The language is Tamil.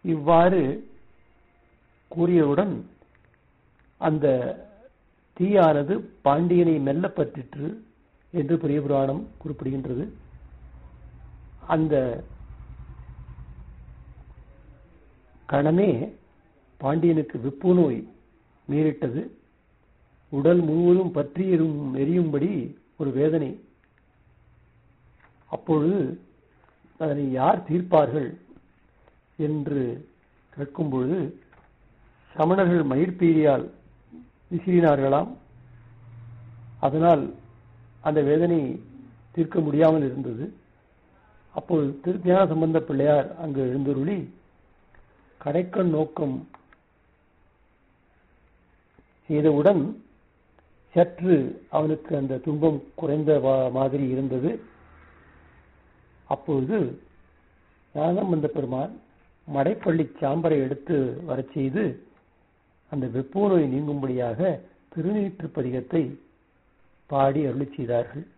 இவ்வாறு கூறியவுடன் அந்த தீயானது பாண்டியனை மெல்ல பற்றிற்று என்று பெரிய புராணம் குறிப்பிடுகின்றது அந்த கணமே பாண்டியனுக்கு வெப்பு நோய் நேரிட்டது உடல் முழுவதும் பற்றி எரும் எரியும்படி ஒரு வேதனை அப்பொழுது அதனை யார் தீர்ப்பார்கள் என்று கேட்கும் பொழுது சமணர்கள் மயிர்பீலியால் விசிறினார்களாம் அதனால் அந்த வேதனை தீர்க்க முடியாமல் இருந்தது அப்போது திருஞான சம்பந்த பிள்ளையார் அங்கு எழுந்தருளி கடைக்கண் நோக்கம் செய்தவுடன் சற்று அவனுக்கு அந்த துன்பம் குறைந்த மாதிரி இருந்தது அப்பொழுது ஞானசம்பந்த பெருமான் மடைப்பள்ளி சாம்பரை எடுத்து வரச் செய்து அந்த வெப்போ நோய் நீங்கும்படியாக திருநீற்று பதிகத்தை பாடி அருளி செய்தார்கள்